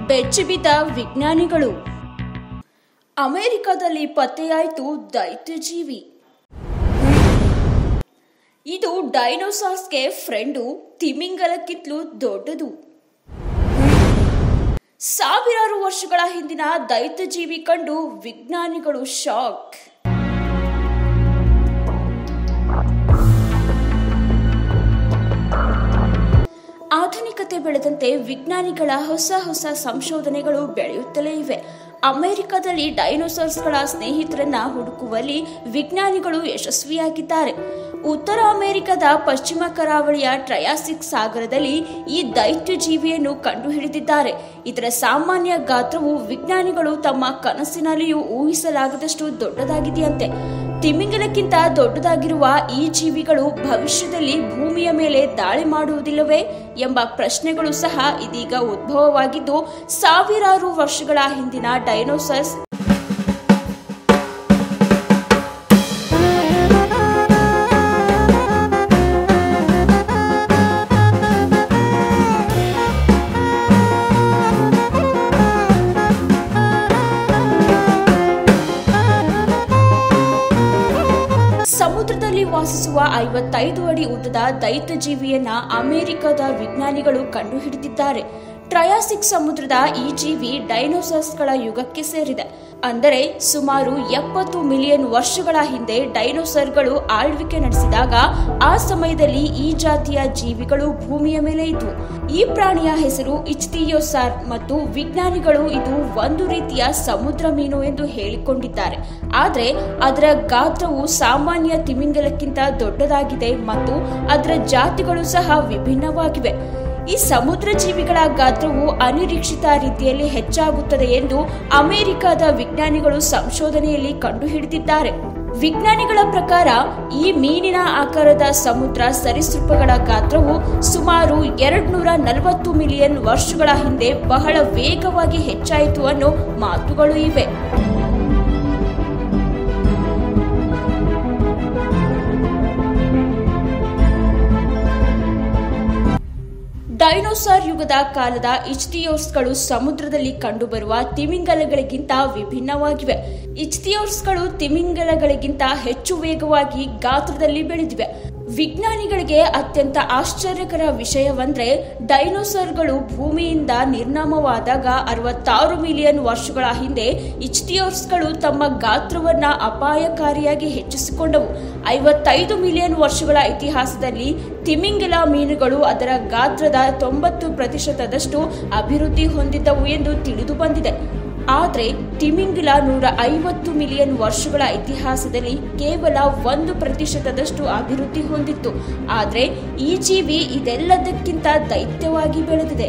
ಬೆಚ್ಚಿಬಿದ್ದ ವಿಜ್ಞಾನಿಗಳು ಅಮೆರಿಕದಲ್ಲಿ ಪತ್ತೆಯಾಯಿತು ದೈತ್ಯಜೀವಿ ಇದು ಡೈನೋಸಾರ್ಸ್ಗೆ ಫ್ರೆಂಡು ತಿಮಿಂಗಲಕ್ಕಿಂತಲೂ ದೊಡ್ಡದು ಸಾವಿರಾರು ವರ್ಷಗಳ ಹಿಂದಿನ ದೈತ್ಯಜೀವಿ ಕಂಡು ವಿಜ್ಞಾನಿಗಳು ಶಾಕ್ ಆಧುನಿಕತೆ ಬೆಳೆದಂತೆ ವಿಜ್ಞಾನಿಗಳ ಹೊಸ ಹೊಸ ಸಂಶೋಧನೆಗಳು ಬೆಳೆಯುತ್ತಲೇ ಇವೆ ಅಮೆರಿಕದಲ್ಲಿ ಡೈನೋಸಾರ್ಸ್ಗಳ ಸ್ನೇಹಿತರನ್ನ ಹುಡುಕುವಲ್ಲಿ ವಿಜ್ಞಾನಿಗಳು ಯಶಸ್ವಿಯಾಗಿದ್ದಾರೆ ಉತ್ತರ ಅಮೆರಿಕದ ಪಶ್ಚಿಮ ಕರಾವಳಿಯ ಟ್ರಯಾಸಿಕ್ ಸಾಗರದಲ್ಲಿ ಈ ದೈತ್ಯ ಜೀವಿಯನ್ನು ಕಂಡುಹಿಡಿದಿದ್ದಾರೆ ಇದರ ಸಾಮಾನ್ಯ ಗಾತ್ರವು ವಿಜ್ಞಾನಿಗಳು ತಮ್ಮ ಕನಸಿನಲ್ಲಿಯೂ ಊಹಿಸಲಾಗದಷ್ಟು ದೊಡ್ಡದಾಗಿದೆಯಂತೆ ತಿಮಿಂಗಲಕ್ಕಿಂತ ದೊಡ್ಡದಾಗಿರುವ ಈ ಜೀವಿಗಳು ಭವಿಷ್ಯದಲ್ಲಿ ಭೂಮಿಯ ಮೇಲೆ ದಾಳಿ ಮಾಡುವುದಿಲ್ಲವೇ ಎಂಬ ಪ್ರಶ್ನೆಗಳು ಸಹ ಇದೀಗ ಉದ್ಭವವಾಗಿದ್ದು ಸಾವಿರಾರು ವರ್ಷಗಳ ಹಿಂದಿನ ಡೈನೋಸರ್ಸ್ ಸಮುದ್ರದಲ್ಲಿ ವಾಸಿಸುವ ಐವತ್ತೈದು ಅಡಿ ಉದ್ದದ ದೈತ್ಯ ಜೀವಿಯನ್ನ ಅಮೆರಿಕದ ವಿಜ್ಞಾನಿಗಳು ಕಂಡುಹಿಡಿದಿದ್ದಾರೆ ಟ್ರಯಾಸಿಕ್ ಸಮುದ್ರದ ಈ ಜೀವಿ ಡೈನೋಸಾರ್ಸ್ಗಳ ಯುಗಕ್ಕೆ ಸೇರಿದೆ ಅಂದರೆ ಸುಮಾರು ಎಪ್ಪತ್ತು ಮಿಲಿಯನ್ ವರ್ಷಗಳ ಹಿಂದೆ ಡೈನೋಸರ್ಗಳು ಆಳ್ವಿಕೆ ನಡೆಸಿದಾಗ ಆ ಸಮಯದಲ್ಲಿ ಈ ಜಾತಿಯ ಜೀವಿಗಳು ಭೂಮಿಯ ಮೇಲೆ ಇದ್ವು ಈ ಪ್ರಾಣಿಯ ಹೆಸರು ಇಚ್ತಿಯೋಸಾರ್ ಮತ್ತು ವಿಜ್ಞಾನಿಗಳು ಇದು ಒಂದು ರೀತಿಯ ಸಮುದ್ರ ಮೀನು ಎಂದು ಹೇಳಿಕೊಂಡಿದ್ದಾರೆ ಆದರೆ ಅದರ ಗಾತ್ರವು ಸಾಮಾನ್ಯ ತಿಮಿಂಗಲಕ್ಕಿಂತ ದೊಡ್ಡದಾಗಿದೆ ಮತ್ತು ಅದರ ಜಾತಿಗಳು ಸಹ ವಿಭಿನ್ನವಾಗಿವೆ ಈ ಸಮುದ್ರ ಜೀವಿಗಳ ಗಾತ್ರವು ಅನಿರೀಕ್ಷಿತ ರೀತಿಯಲ್ಲಿ ಹೆಚ್ಚಾಗುತ್ತದೆ ಎಂದು ಅಮೆರಿಕದ ವಿಜ್ಞಾನಿಗಳು ಸಂಶೋಧನೆಯಲ್ಲಿ ಕಂಡುಹಿಡಿದಿದ್ದಾರೆ ವಿಜ್ಞಾನಿಗಳ ಪ್ರಕಾರ ಈ ಮೀನಿನ ಆಕಾರದ ಸಮುದ್ರ ಸರೀಸೃಪಗಳ ಗಾತ್ರವು ಸುಮಾರು ಎರಡ್ನೂರ ನಲವತ್ತು ಮಿಲಿಯನ್ ವರ್ಷಗಳ ಹಿಂದೆ ಬಹಳ ವೇಗವಾಗಿ ಹೆಚ್ಚಾಯಿತು ಅನ್ನೋ ಮಾತುಗಳು ಇವೆ ಡೈನೋಸಾರ್ ಯುಗದ ಕಾಲದ ಇಚ್ಟಿಯೋರ್ಸ್ಗಳು ಸಮುದ್ರದಲ್ಲಿ ಕಂಡುಬರುವ ತಿಮಿಂಗಲಗಳಿಗಿಂತ ವಿಭಿನ್ನವಾಗಿವೆ ಇಚ್ಟಿಯೋರ್ಸ್ಗಳು ತಿಮಿಂಗಲಗಳಿಗಿಂತ ಹೆಚ್ಚು ವೇಗವಾಗಿ ಗಾತ್ರದಲ್ಲಿ ಬೆಳೆದಿವೆ ವಿಜ್ಞಾನಿಗಳಿಗೆ ಅತ್ಯಂತ ಆಶ್ಚರ್ಯಕರ ವಿಷಯವಂದ್ರೆ ಡೈನೋಸಾರ್ಗಳು ಭೂಮಿಯಿಂದ ನಿರ್ನಾಮವಾದಾಗ ಅರವತ್ತಾರು ಮಿಲಿಯನ್ ವರ್ಷಗಳ ಹಿಂದೆ ಇಚ್ಟಿಯೋರ್ಸ್ಗಳು ತಮ್ಮ ಗಾತ್ರವನ್ನ ಅಪಾಯಕಾರಿಯಾಗಿ ಹೆಚ್ಚಿಸಿಕೊಂಡವು ಐವತ್ತೈದು ಮಿಲಿಯನ್ ವರ್ಷಗಳ ಇತಿಹಾಸದಲ್ಲಿ ತಿಮಿಂಗಲ ಮೀನುಗಳು ಅದರ ಗಾತ್ರದ ತೊಂಬತ್ತು ಪ್ರತಿಶತದಷ್ಟು ಅಭಿವೃದ್ಧಿ ಹೊಂದಿದ್ದವು ಎಂದು ತಿಳಿದು ಬಂದಿದೆ ಆದರೆ ತಿಮಿಂಗಿಲ ನೂರ ಐವತ್ತು ಮಿಲಿಯನ್ ವರ್ಷಗಳ ಇತಿಹಾಸದಲ್ಲಿ ಕೇವಲ ಒಂದು ಪ್ರತಿಶತದಷ್ಟು ಅಭಿವೃದ್ಧಿ ಹೊಂದಿತ್ತು ಆದರೆ ಈ ಜೀವಿ ಇದೆಲ್ಲದಕ್ಕಿಂತ ದೈತ್ಯವಾಗಿ ಬೆಳೆದಿದೆ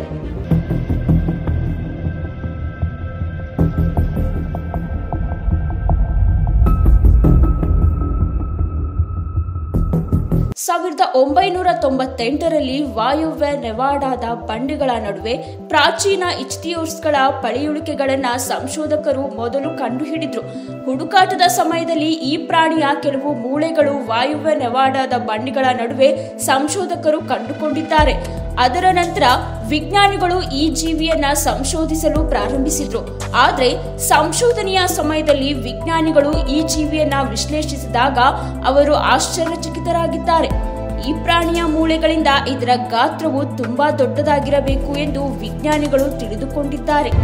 ಸಾವಿರದ ಒಂಬೈನೂರ ತೊಂಬತ್ತೆಂಟರಲ್ಲಿ ವಾಯುವ್ಯ ನೆವಾಡಾದ ಬಂಡೆಗಳ ನಡುವೆ ಪ್ರಾಚೀನ ಇಚ್ತಿಯೋರ್ಸ್ಗಳ ಪಳೆಯುಳಿಕೆಗಳನ್ನ ಸಂಶೋಧಕರು ಮೊದಲು ಕಂಡುಹಿಡಿದ್ರು ಹುಡುಕಾಟದ ಸಮಯದಲ್ಲಿ ಈ ಪ್ರಾಣಿಯ ಕೆಲವು ಮೂಳೆಗಳು ವಾಯುವ್ಯ ನೆವಾಡಾದ ಬಂಡೆಗಳ ನಡುವೆ ಸಂಶೋಧಕರು ಕಂಡುಕೊಂಡಿದ್ದಾರೆ ಅದರ ನಂತರ ವಿಜ್ಞಾನಿಗಳು ಈ ಜೀವಿಯನ್ನ ಸಂಶೋಧಿಸಲು ಪ್ರಾರಂಭಿಸಿದ್ರು ಆದ್ರೆ ಸಂಶೋಧನೆಯ ಸಮಯದಲ್ಲಿ ವಿಜ್ಞಾನಿಗಳು ಈ ಜೀವಿಯನ್ನ ವಿಶ್ಲೇಷಿಸಿದಾಗ ಅವರು ಆಶ್ಚರ್ಯಚಕಿತರಾಗಿದ್ದಾರೆ ಈ ಪ್ರಾಣಿಯ ಮೂಳೆಗಳಿಂದ ಇದರ ಗಾತ್ರವು ತುಂಬಾ ದೊಡ್ಡದಾಗಿರಬೇಕು ಎಂದು ವಿಜ್ಞಾನಿಗಳು ತಿಳಿದುಕೊಂಡಿದ್ದಾರೆ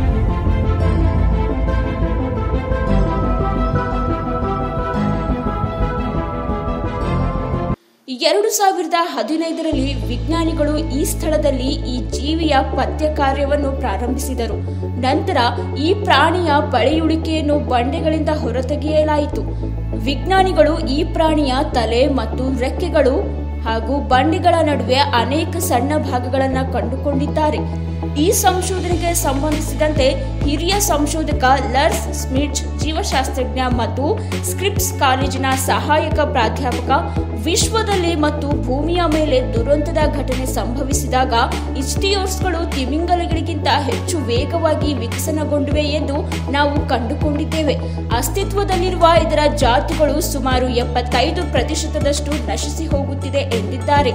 ಎರಡು ಸಾವಿರದ ಹದಿನೈದರಲ್ಲಿ ವಿಜ್ಞಾನಿಗಳು ಈ ಸ್ಥಳದಲ್ಲಿ ಈ ಜೀವಿಯ ಪತ್ಯ ಕಾರ್ಯವನ್ನು ಪ್ರಾರಂಭಿಸಿದರು ನಂತರ ಈ ಪ್ರಾಣಿಯ ಪಳೆಯುಳಿಕೆಯನ್ನು ಬಂಡೆಗಳಿಂದ ಹೊರತೆಗೆಯಲಾಯಿತು ವಿಜ್ಞಾನಿಗಳು ಈ ಪ್ರಾಣಿಯ ತಲೆ ಮತ್ತು ರೆಕ್ಕೆಗಳು ಹಾಗೂ ಬಂಡೆಗಳ ನಡುವೆ ಅನೇಕ ಸಣ್ಣ ಭಾಗಗಳನ್ನು ಕಂಡುಕೊಂಡಿದ್ದಾರೆ ಈ ಸಂಶೋಧನೆಗೆ ಸಂಬಂಧಿಸಿದಂತೆ ಹಿರಿಯ ಸಂಶೋಧಕ ಲರ್ಸ್ ಸ್ಮಿಡ್ಜ್ ಜೀವಶಾಸ್ತ್ರಜ್ಞ ಮತ್ತು ಸ್ಕ್ರಿಪ್ಸ್ ಕಾಲೇಜಿನ ಸಹಾಯಕ ಪ್ರಾಧ್ಯಾಪಕ ವಿಶ್ವದಲ್ಲಿ ಮತ್ತು ಭೂಮಿಯ ಮೇಲೆ ದುರಂತದ ಘಟನೆ ಸಂಭವಿಸಿದಾಗ ಇಚ್ಟಿಯೋರ್ಸ್ಗಳು ತಿಮಿಂಗಲಗಳಿಗಿಂತ ಹೆಚ್ಚು ವೇಗವಾಗಿ ವಿಕಸನಗೊಂಡಿವೆ ಎಂದು ನಾವು ಕಂಡುಕೊಂಡಿದ್ದೇವೆ ಅಸ್ತಿತ್ವದಲ್ಲಿರುವ ಇದರ ಜಾತಿಗಳು ಸುಮಾರು ಎಪ್ಪತ್ತೈದು ಪ್ರತಿಶತದಷ್ಟು ನಶಿಸಿ ಹೋಗುತ್ತಿದೆ ಎಂದಿದ್ದಾರೆ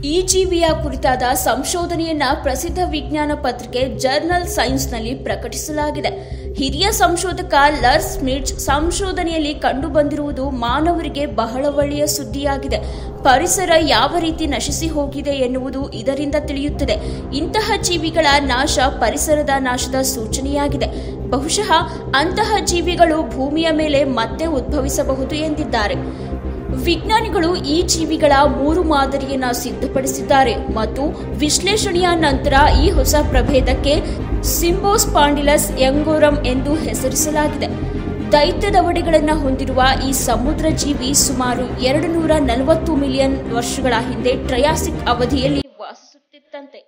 ಈ ಜೀವಿಯ ಕುರಿತಾದ ಸಂಶೋಧನೆಯನ್ನ ಪ್ರಸಿದ್ಧ ವಿಜ್ಞಾನ ಪತ್ರಿಕೆ ಜರ್ನಲ್ ಸೈನ್ಸ್ನಲ್ಲಿ ಪ್ರಕಟಿಸಲಾಗಿದೆ ಹಿರಿಯ ಸಂಶೋಧಕ ಲರ್ಸ್ ಮಿಡ್ಜ್ ಸಂಶೋಧನೆಯಲ್ಲಿ ಕಂಡುಬಂದಿರುವುದು ಮಾನವರಿಗೆ ಬಹಳ ಒಳ್ಳೆಯ ಸುದ್ದಿಯಾಗಿದೆ ಪರಿಸರ ಯಾವ ರೀತಿ ನಶಿಸಿ ಹೋಗಿದೆ ಎನ್ನುವುದು ಇದರಿಂದ ತಿಳಿಯುತ್ತದೆ ಇಂತಹ ಜೀವಿಗಳ ನಾಶ ಪರಿಸರದ ನಾಶದ ಸೂಚನೆಯಾಗಿದೆ ಬಹುಶಃ ಅಂತಹ ಜೀವಿಗಳು ಭೂಮಿಯ ಮೇಲೆ ಮತ್ತೆ ಉದ್ಭವಿಸಬಹುದು ಎಂದಿದ್ದಾರೆ ವಿಜ್ಞಾನಿಗಳು ಈ ಜೀವಿಗಳ ಮೂರು ಮಾದರಿಯನ್ನ ಸಿದ್ಧಪಡಿಸಿದ್ದಾರೆ ಮತ್ತು ವಿಶ್ಲೇಷಣೆಯ ನಂತರ ಈ ಹೊಸ ಪ್ರಭೇದಕ್ಕೆ ಸಿಂಬೋಸ್ಪಾಂಡಿಲಸ್ ಯಂಗೋರಂ ಎಂದು ಹೆಸರಿಸಲಾಗಿದೆ ದೈತ್ಯ ದವಡೆಗಳನ್ನು ಹೊಂದಿರುವ ಈ ಸಮುದ್ರ ಜೀವಿ ಸುಮಾರು ಎರಡು ನೂರ ನಲವತ್ತು ಮಿಲಿಯನ್ ವರ್ಷಗಳ ಹಿಂದೆ ಟ್ರಯಾಸಿಕ್ ಅವಧಿಯಲ್ಲಿ ವಾಸಿಸುತ್ತಿತ್ತಂತೆ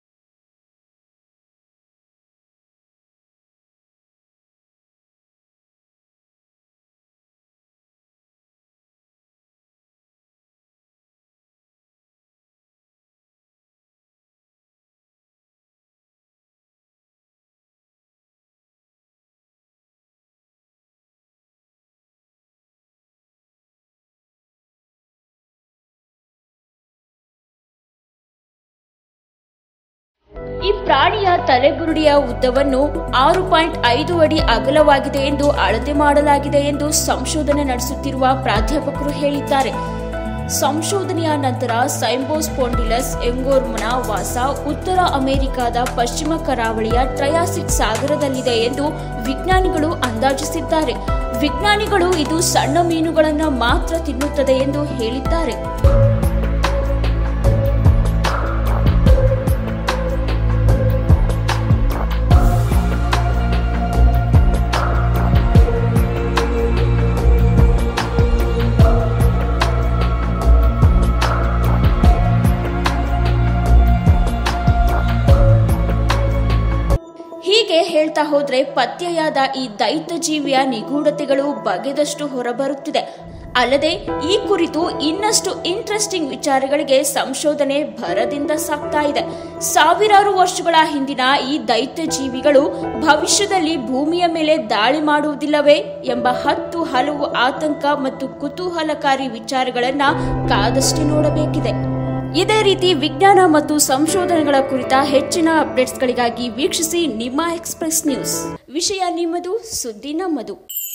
ಈ ಪ್ರಾಣಿಯ ತಲೆಬುರುಡಿಯ ಉದ್ದವನ್ನು ಆರು ಪಾಯಿಂಟ್ ಐದು ಅಡಿ ಅಗಲವಾಗಿದೆ ಎಂದು ಅಳತೆ ಮಾಡಲಾಗಿದೆ ಎಂದು ಸಂಶೋಧನೆ ನಡೆಸುತ್ತಿರುವ ಪ್ರಾಧ್ಯಾಪಕರು ಹೇಳಿದ್ದಾರೆ ಸಂಶೋಧನೆಯ ನಂತರ ಸೈಂಬೋಸ್ಪೊಂಡಿಲಸ್ ಎಂಗೋರ್ಮನ ವಾಸ ಉತ್ತರ ಅಮೆರಿಕದ ಪಶ್ಚಿಮ ಕರಾವಳಿಯ ಟ್ರಯಾಸಿಕ್ ಸಾಗರದಲ್ಲಿದೆ ಎಂದು ವಿಜ್ಞಾನಿಗಳು ಅಂದಾಜಿಸಿದ್ದಾರೆ ವಿಜ್ಞಾನಿಗಳು ಇದು ಸಣ್ಣ ಮೀನುಗಳನ್ನು ಮಾತ್ರ ತಿನ್ನುತ್ತದೆ ಎಂದು ಹೇಳಿದ್ದಾರೆ ಹೀಗೆ ಹೇಳ್ತಾ ಹೋದ್ರೆ ಪತ್ತೆಯಾದ ಈ ದೈತ್ಯ ಜೀವಿಯ ನಿಗೂಢತೆಗಳು ಬಗೆದಷ್ಟು ಹೊರಬರುತ್ತಿದೆ ಅಲ್ಲದೆ ಈ ಕುರಿತು ಇನ್ನಷ್ಟು ಇಂಟ್ರೆಸ್ಟಿಂಗ್ ವಿಚಾರಗಳಿಗೆ ಸಂಶೋಧನೆ ಭರದಿಂದ ಸಾಗ್ತಾ ಇದೆ ಸಾವಿರಾರು ವರ್ಷಗಳ ಹಿಂದಿನ ಈ ದೈತ್ಯ ಜೀವಿಗಳು ಭವಿಷ್ಯದಲ್ಲಿ ಭೂಮಿಯ ಮೇಲೆ ದಾಳಿ ಮಾಡುವುದಿಲ್ಲವೇ ಎಂಬ ಹತ್ತು ಹಲವು ಆತಂಕ ಮತ್ತು ಕುತೂಹಲಕಾರಿ ವಿಚಾರಗಳನ್ನ ಕಾದಷ್ಟೇ ನೋಡಬೇಕಿದೆ ಇದೇ ರೀತಿ ವಿಜ್ಞಾನ ಮತ್ತು ಸಂಶೋಧನೆಗಳ ಕುರಿತ ಹೆಚ್ಚಿನ ಅಪ್ಡೇಟ್ಸ್ಗಳಿಗಾಗಿ ವೀಕ್ಷಿಸಿ ನಿಮ್ಮ ಎಕ್ಸ್ಪ್ರೆಸ್ ನ್ಯೂಸ್ ವಿಷಯ ನಿಮ್ಮದು ಸುದ್ದಿ ನಮ್ಮದು